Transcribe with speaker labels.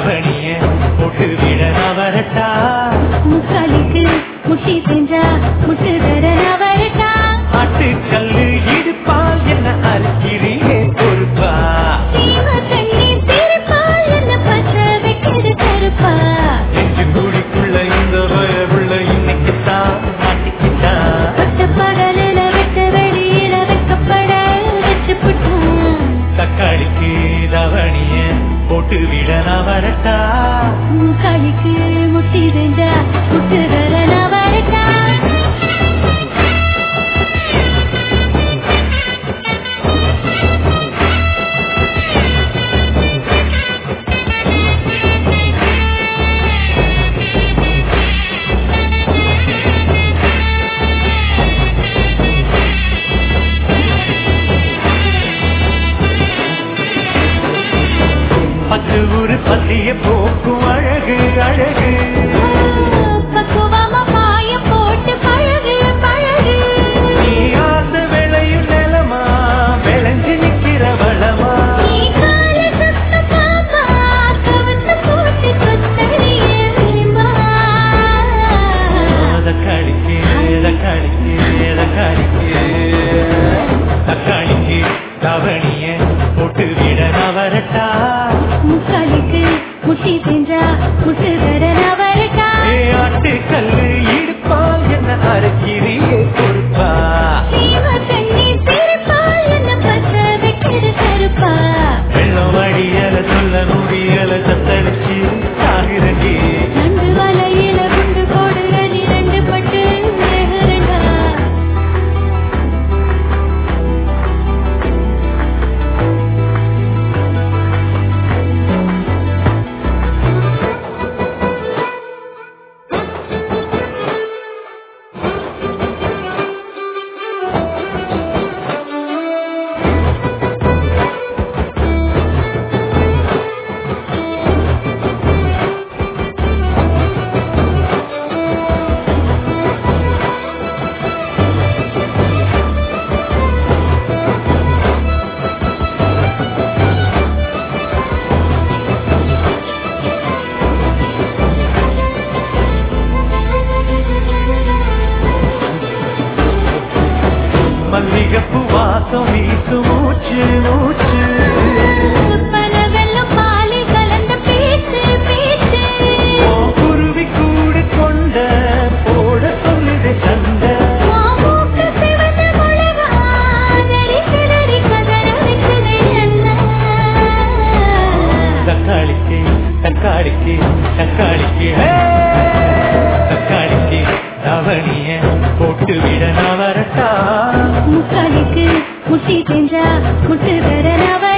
Speaker 1: தவணிய போட்டு விட நான் வரட்டா
Speaker 2: முக்காலுக்கு முட்டி சென்றா முட்டு தர நான் வரட்டா
Speaker 1: ஆட்டுக்கல்லு இடுப்பால் என்ன அறுக்கிறீங்க பொறுப்பா
Speaker 2: சீம தண்ணி திருப்பா என்ன பற்ற வைக்கிறது கருப்பா
Speaker 1: நெஞ்சு கூடிக்குள்ள இந்த வயவுள்ள இன்னைக்குத்தான் மாட்டிக்கிட்டா
Speaker 2: பட்ட பகலில வெட்ட வெளியில வைக்கப்பட வச்சு புட்டான்
Speaker 1: தக்காளிக்கு தவணிய போட்டு விட நான் வரட்டா
Speaker 2: முக்காலுக்கு முட்டி சென்றா முட்டு தர நான் வரட்டா
Speaker 1: பத்து ஊரு பத்திய போக்கும் அழகு அழகு
Speaker 2: பக்குவமா பாய போட்டு பழகு பழகு
Speaker 1: நீ ஆச விளையும் நிலமா விளைஞ்சு நிக்கிற வளமா
Speaker 2: நீ கால சுத்த பாப்பா கவத்த போட்டு கொத்தடியே விளிம்பா
Speaker 1: தக்காளிக்கு தக்காளிக்கு தக்காளிக்கு தக்காளிக்கு தவணிய போட்டு விட நான் வரட்டா
Speaker 2: முக்காலுக்கு முட்டி சென்றா முட்டு தர நான் வரட்டா
Speaker 1: ஏ ஆட்டுக்கல்லு இடுப்பால் என்ன அரைக்கிறீங்க பொறுப்பா
Speaker 2: சீம தண்ணி திருப்பா என்ன பற்ற வைக்கிறது கருப்பா
Speaker 1: வெள்ளம் வழியல சொல்ல முடியல சத்தடிச்சு சாகுறடி
Speaker 2: நண்டு வலையில குண்டு போடுறது ரெண்டு பட்டு வேகுறண்டா
Speaker 1: மல்லிகப்பு வாசம் வீசு மூச்சு மூச்சு
Speaker 2: பல வெள்ளம் பாலில் கலந்த பேச்சு பேச்சு
Speaker 1: ஓ குருவி கூடு கொண்ட போட சொல்லுது சண்டை
Speaker 2: மாமூக்கு சிவந்த மிளகா, நரி சிதறி கதற வைக்குது என்ன?
Speaker 1: தக்காளிக்கு தக்காளிக்கு தக்காளிக்கு ஹே! தக்காளிக்கு தவணிய போட்டு விட நான் வரட்டா
Speaker 2: முக்காலுக்கு முட்டி சென்றா முட்டு தர நான்